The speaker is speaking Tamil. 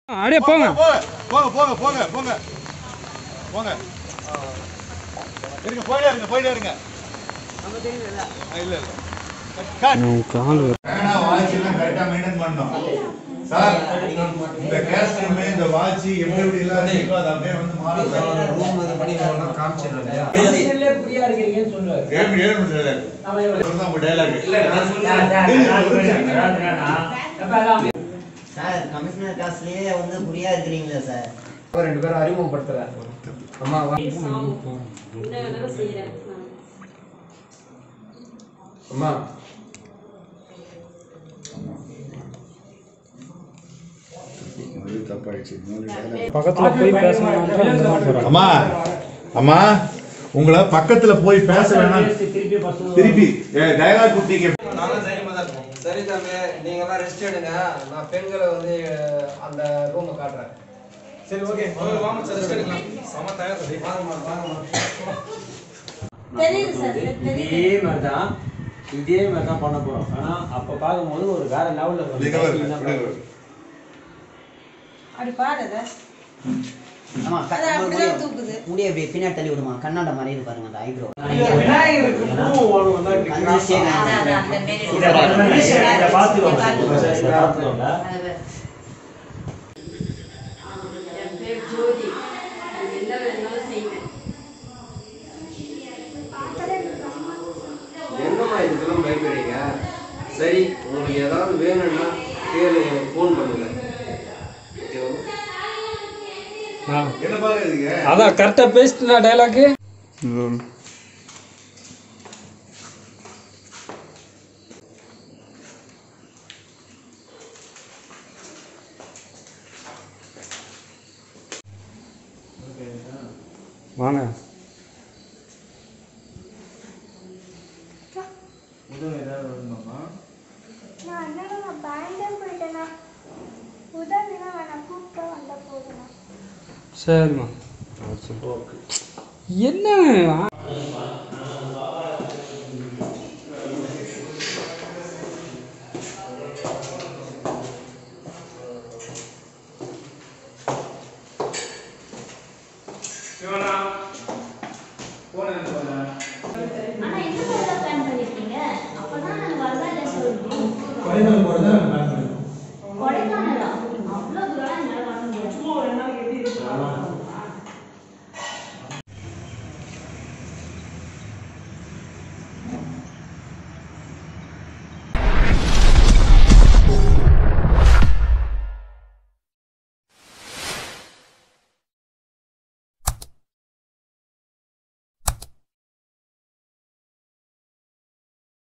அப்படியே போங்க போங்க போங்க போங்க போங்க போங்க இருங்க போயிட்டே இருங்க போயிட்டே இருங்க ஆ, இல்ல இல்ல கட் கால் பேனா வாட்ச் எல்லாம் கரெக்டா மெயின்டைன் பண்ணணும் சார் இந்த கேஸ் டைம் இந்த வாட்ச் எப்படி எப்படி எல்லாம் இருக்கோ அது அப்படியே வந்து மாறும் சார் ரூம் இது பண்ணி நான் காமிச்சிடுறேன் இல்லையா அரசியல்லே புரியா இருக்கிறீங்கன்னு சொல்லுவாரு ஏழு ஏழு முடியாது இதுதான் உங்க dialogue. சார் கமிஷனர் கிளாஸ்லயே வந்து புரியா இருக்கிறீங்களா சார் அப்ப ரெண்டு பேரும் அறிமுகப்படுத்துறேன் அம்மா வா. அம்மா இது தப்பாயிடுச்சு. இன்னொரு dialogue. பக்கத்துல போய் பேசணும் அம்மா அம்மா உங்களை பக்கத்துல போய் பேச வேணாம் திருப்பி டயலாக் கொடுத்தீங்க நானும் தைரியமா தான் இருக்கேன் சரி தம்பி நீங்க எல்லாம் ரெஸ்ட் எடுங்க நான் பெண்களை வந்து அஹ், அந்த ரூமை காட்டுறேன் சரி ஓகே வாங்க சார் ரெஸ்ட் எடுக்கலாம் செம தயார் வாங்கம்மா வாங்கம்மா தெரியுது சார் தெரியுது இதே மாதிரி தான் இதே மாதிரி தான் பண்ண போறோம் ஆனா அப்ப பார்க்கும்போது ஒரு வேற லெவல்ல இருக்கும் அப்படி பாடுத ஆமா அது அப்படிதான் தூக்குது முடிய அப்படியே பின்னாடி தள்ளி விடுமா கண்ணாட மாதிரி இது பாருங்க அந்த ஐப்ரோ விநாயகருக்கு பூ ஓடும் வந்தா இப்படி அந்த விஷயம் அதான், அதான், அந்த மாரி இதை பார்த்து- இதை பார்த்து இதை பார்த்து. இதை பார்த்துக்கோங்க. அது என் பேர் ஜோதி நான் என்ன வேணாலும் செய்வேன் என்னம்மா இதுக்கெல்லாம் பயப்படுறீங்க சரி உங்களுக்கு ஏதாவது வேணும்னா கேளு ஃபோன் பண்ணுங்க ஓகேவா? என்ன பாக்குறீங்க அதான் கரெக்டா பேசிட்டு டைலாக்கு வாங்க நான் அண்ணா நான் பயந்தே போயிட்டேண்ணா உதவினா நான் கூப்பிட்டு வந்த போதுண்ணா சரிம்மா என்ன அண்ணா என்ன மாதிரி பிளான் பண்ணிருக்கீங்க அப்பதான் நாங்கள் வரதா இல்லை சொல்லுவோம்